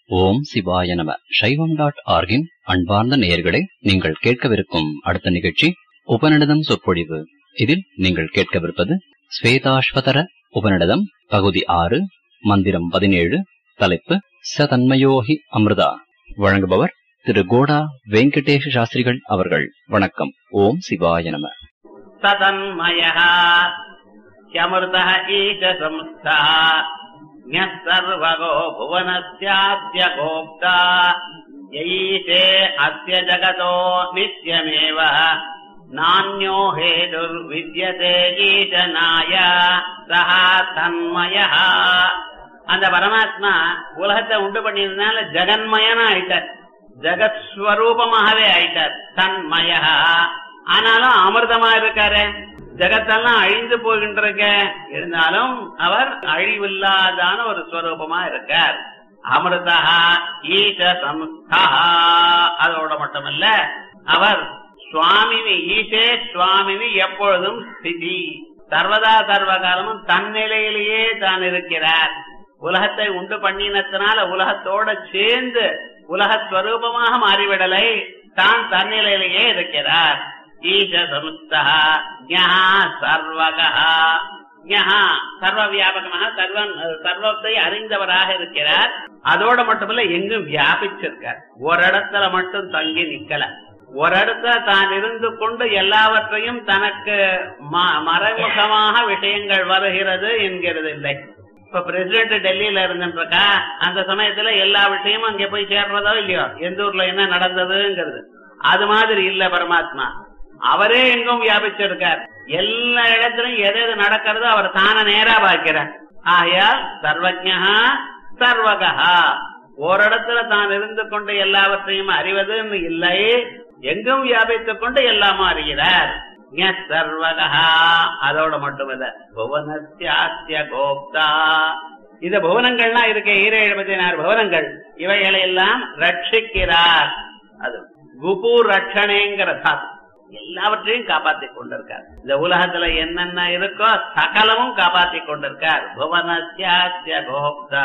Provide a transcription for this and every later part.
ஓம் சிவாய நம சைவம் டாட் ஆர்கின் அன்பார்ந்த நேயர்களே நீங்கள் கேட்கவிருக்கும் அடுத்த நிகழ்ச்சி உபநிடதம் சொற்பொழிவு இதில் நீங்கள் கேட்கவிருப்பது ஸ்வேதாஸ்வதர உபநிடதம் பகுதி ஆறு மந்திரம் பதினேழு தலைப்பு சதன்மயோகி அமிர்தா வழங்குபவர் திரு கோடா வெங்கடேஷ சாஸ்திரிகள் அவர்கள் வணக்கம் ஓம் சிவாய நம सदन्मयः ह्यमृतः ईश संस्थः ज्ञः सर्वगो भुवनस्याद्य गोप्ता यैषे अस्य जगतो नित्यमेव नान्यो हेतुर्विद्यते ஈசனாய சஹா தன்மயः அந்த பரமாத்மா உலகத்தை உண்டு பண்ணியிருந்தனால ஜெகன்மயனா ஆயிட்டார் ஜெகத் ஸ்வரூபமாகவே ஆயிட்டார் தன்மயா ஆனாலும் அமிர்தமா இருக்காரு ஜெகத்தெல்லாம் அழிந்து போகின்றிருக்க இருந்தாலும் அவர் அழிவில்லாதான ஒரு ஸ்வரூபமா இருக்கார் அமிர்தா ஈச சம்ஸ்தா அதோட மட்டுமல்ல அவர் சுவாமினி ஈசே சுவாமினி எப்பொழுதும் ஸ்திதி சர்வதா சர்வ காலமும் தன்னிலையிலேயே தான் இருக்கிறார் உலகத்தை உண்டு பண்ணினத்தினால உலகத்தோட சேர்ந்து உலகஸ்வரூபமாக மாறிவிடலை தான் தன்னிலையிலேயே இருக்கிறார் ஈச சமுஸ்தா சர்வகா சர்வ வியாபகமாக சர்வம் சர்வத்தை அறிந்தவராக இருக்கிறார் அதோட மட்டுமல்ல எங்கும் வியாபிச்சிருக்கார் ஒரு இடத்துல மட்டும் தங்கி நிக்கல ஒரு இடத்துல தான் இருந்து கொண்டு எல்லாவற்றையும் தனக்கு மறைமுகமாக விஷயங்கள் வருகிறது என்கிறது இல்லை இப்ப பிரசிடென்ட் டெல்லியில இருந்துருக்கா அந்த சமயத்துல எல்லா விஷயமும் அங்க போய் சேர்றதோ இல்லையோ எந்த ஊர்ல என்ன நடந்ததுங்கிறது அது மாதிரி இல்ல பரமாத்மா அவரே எங்கும் வியாபிச்சிருக்கார் எல்லா இடத்திலும் எது எது நடக்கிறதோ அவர் தான நேரா பார்க்கிறார் ஆகையால் சர்வஜா சர்வகா ஓரிடத்துல தான் இருந்து கொண்டு எல்லாவற்றையும் அறிவதுன்னு இல்லை எங்கும் வியாபித்துக் கொண்டு எல்லாமும் அறிகிறார் சர்வகா அதோட மட்டுமல்ல புவனத்தியாசிய கோப்தா இந்த புவனங்கள்லாம் இருக்க ஈர எழுபத்தினாறு புவனங்கள் இவைகளை எல்லாம் ரட்சிக்கிறார் அது குபு ரட்சணேங்கிற சாத்து எல்லாவற்றையும் காப்பாத்தி கொண்டிருக்கார் இந்த உலகத்துல என்னென்ன இருக்கோ சகலமும் காப்பாத்தி கொண்டிருக்கார் புவனசிய கோப்தா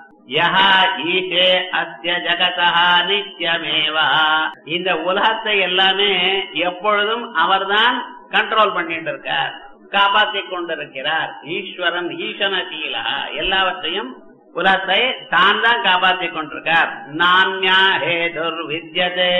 யஹா ஈஷே அஸ்ய ஜகதா நித்தியமேவா இந்த உலகத்தை எல்லாமே எப்பொழுதும் அவர்தான் கண்ட்ரோல் பண்ணிட்டு இருக்கார் காப்பாத்தி கொண்டிருக்கிறார் ஈஸ்வரன் ஈசனசீலா எல்லாவற்றையும் உலகத்தை தான் தான் காப்பாத்தி கொண்டிருக்கார் நான்யா ஹேதுர் வித்யதே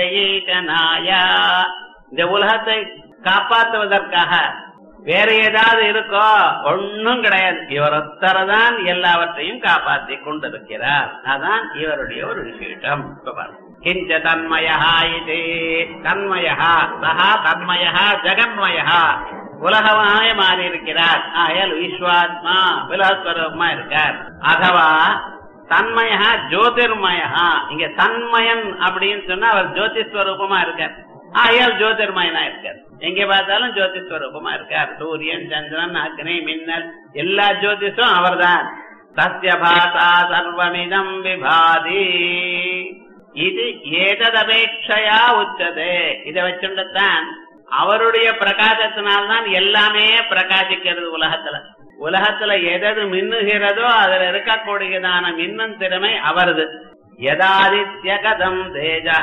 ஈசனாயா இந்த உலகத்தை காப்பாற்றுவதற்காக வேற ஏதாவது இருக்கோ ஒன்னும் கிடையாது இவர் ஒத்தரதான் எல்லாவற்றையும் காப்பாற்றி கொண்டிருக்கிறார் அதான் இவருடைய ஒரு விசேஷம் கிஞ்ச தன்மயா இது தன்மயா சஹா தன்மயா ஜெகன்மயா உலகமாய மாறி இருக்கிறார் ஆயல் விஸ்வாத்மா விலஸ்வரூபமா இருக்கார் அதுவா தன்மயா ஜோதிர்மயா இங்க தன்மயன் அப்படின்னு சொன்னா அவர் ஜோதிஸ்வரூபமா இருக்கார் ஆயால் ஜோதிர்மயனா இருக்கார் எங்க பார்த்தாலும் ஜோதிஸ்வரூபமா இருக்கார் சூரியன் சந்திரன் அக்னி மின்னல் எல்லா ஜோதிஷம் அவர்தான் சத்திய பாசா சர்வமிதம் விபாதி இது ஏததபேட்சையா உச்சதே இதை வச்சுட்டுத்தான் அவருடைய பிரகாசத்தினால்தான் எல்லாமே பிரகாசிக்கிறது உலகத்துல உலகத்துல எதது மின்னுகிறதோ அதுல இருக்கக்கூடியதான மின்னும் திறமை அவரது யதாதித்ய கதம் தேஜா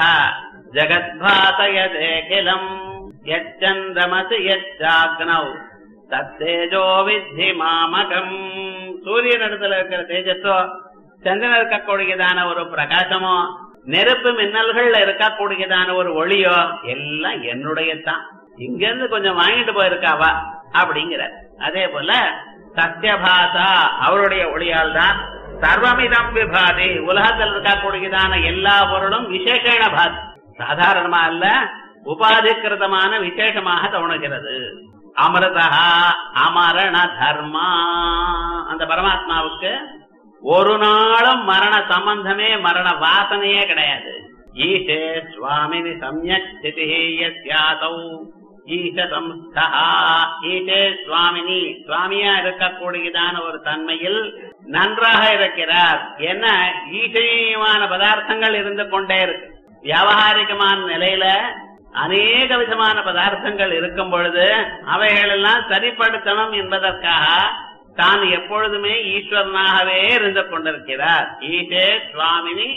ஜகத்பாசயதேகிலம் யச்சந்திரமசி யச்சாக்னவ் தத்தேஜோ வித்தி மாமகம் சூரியன் இடத்துல இருக்கிற தேஜஸோ சந்திரன் இருக்கக்கூடியதான ஒரு பிரகாசமோ நெருப்பு மின்னல்கள்ல இருக்கக்கூடியதான ஒரு ஒளியோ எல்லாம் என்னுடைய தான் இங்க இருந்து கொஞ்சம் வாங்கிட்டு போயிருக்காவா அப்படிங்கிற அதே போல சத்யபாசா அவருடைய ஒளியால் தான் சர்வமிதம் விபாதி உலகத்தில் இருக்கக்கூடியதான எல்லா பொருளும் விசேஷண பாதி சாதாரணமா அல்ல உபாதிகிருதமான விசேஷமாக தோணுகிறது அமிர்தா அமரண தர்மா அந்த பரமாத்மாவுக்கு ஒரு நாளும் மரண சம்பந்தமே மரண வாசனையே கிடையாது ஈசே சுவாமினி சமயக் ஸ்திதியாசௌ ஈச சம்ஸ்தா ஈசே சுவாமினி சுவாமியா இருக்கக்கூடியதான ஒரு தன்மையில் நன்றாக இருக்கிறார் என்ன ஈசையமான பதார்த்தங்கள் இருந்து கொண்டே இருக்கு வியாபகாரிகமான நிலையில அநேக விதமான பதார்த்தங்கள் இருக்கும் பொழுது அவைகள் எல்லாம் சரிப்படுத்தணும் என்பதற்காக தான் எப்பொழுதுமே ஈஸ்வரனாகவே இருந்து கொண்டிருக்கிறார் ஈசே சுவாமினி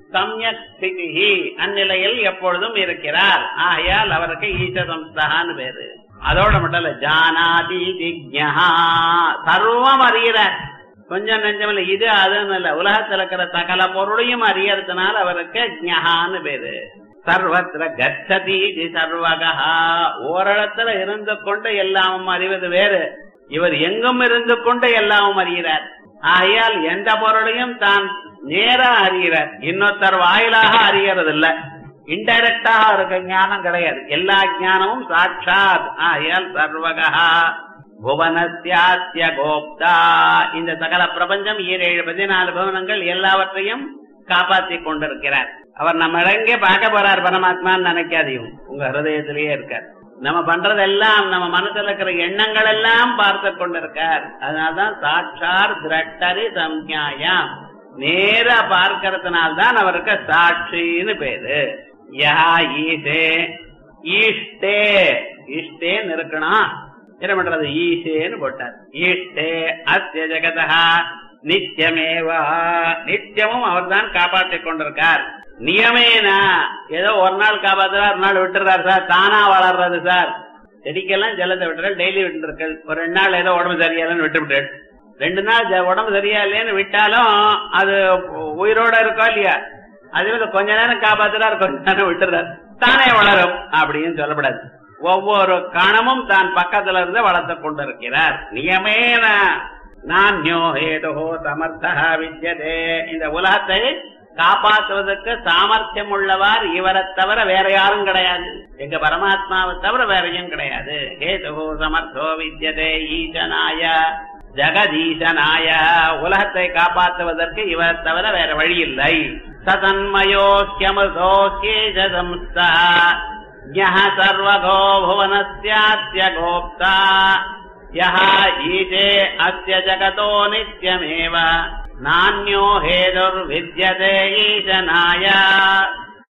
சம்யக் ஸ்திதிஹி அந்நிலையில் எப்பொழுதும் இருக்கிறார் ஆகையால் அவருக்கு ஈச சம்ஸ்தான்னு பேரு அதோட மட்டும் இல்ல ஜானாதி ஜிக்ஞஹா சர்வம் அறிகிறார் கொஞ்சம் நெஞ்சமில்ல இது அதுன்னு இல்ல உலகத்துல இருக்கிற சகல பொருளையும் அறியறதுனால அவருக்கு ஜஹான்னு பேரு சர்வத்திர கச்சதி இது சர்வகா ஓரிடத்துல இருந்து கொண்டு எல்லாமும் அறிவது வேறு இவர் எங்கும் இருந்து கொண்டு எல்லாமும் அறிகிறார் ஆகையால் எந்த பொருளையும் தான் நேரா அறிகிறார் இன்னொருத்தர் வாயிலாக அறியறது இல்ல இன்டைரக்டாக இருக்க ஞானம் கிடையாது எல்லா ஞானமும் சாட்சாத் ஆகையால் சர்வகா புவனஸ்யாஸ்ய கோப்தா இந்த சகல பிரபஞ்சம் ஈரேழு பதினாலு புவனங்கள் எல்லாவற்றையும் காப்பாற்றி கொண்டிருக்கிறார் அவர் நம்ம இடங்கே பார்க்க போறார் பரமாத்மான்னு நினைக்காதையும் உங்க ஹிருதயத்திலேயே இருக்கார் நம்ம பண்றதெல்லாம் நம்ம மனசுல இருக்கிற எண்ணங்கள் எல்லாம் பார்த்து கொண்டிருக்கார் அதனால்தான் சாட்சார் திரட்டரி சம்ஞாயாம் நேரா பார்க்கறதுனால்தான் அவருக்கு சாட்சின்னு பேரு யா ஈசே ஈஷ்டே ஈஷ்டேன்னு இருக்கணும் என்ன பண்றது ஈசேன்னு போட்டார் ஈஷ்டே அஸ்ய ஜெகதா நித்தியமேவா நித்தியமும் அவர் தான் காப்பாற்றிக் கொண்டிருக்கார் நியமேனா ஏதோ ஒரு நாள் காப்பாத்துறார் ஒரு நாள் விட்டுறாரு சார் தானா வளர்றது சார் செடிக்கெல்லாம் ஜலத்தை விட்டுறாரு டெய்லி விட்டுருக்கு ஒரு ரெண்டு நாள் ஏதோ உடம்பு சரியாலன்னு விட்டு விட்டு ரெண்டு நாள் ஜ- உடம்பு சரியா இல்லைன்னு விட்டாலும் அது உயிரோட இருக்கோ இல்லையா அதே மாதிரி கொஞ்ச நேரம் காப்பாத்துறாரு கொஞ்ச நேரம் விட்டுறாரு தானே வளரும் அப்படின்னு சொல்லப்படாது ஒவ்வொரு கணமும் தான் பக்கத்துல இருந்து வளர்த்து கொண்டிருக்கிறார் நியமேன நான்யோ ஹேதோ சமர்த்தா வித்யதே இந்த உலகத்தை காப்பாற்றுவதற்கு சாமர்த்தியம் உள்ளவர் இவரை தவிர வேற யாரும் கிடையாது எங்க பரமாத்மாவை தவிர வேற யாரும் கிடையாது ஹேது சமர்த்தோ வித்யதே ஈசனாய ஜெகதீசனாய உலகத்தை காப்பாற்றுவதற்கு இவர் தவிர வேற வழி இல்லை சதன்மயோக்கியமதோக்கேஜம்ஸ்தா யஹ சர்வகோ புவனஸ்யாஸ்ய கோப்தா யஹ ஈதே அஸ்ய ஜகதோ நித்யமேவ நானியோ ஹேதுர்வித்யதே ஈசனாய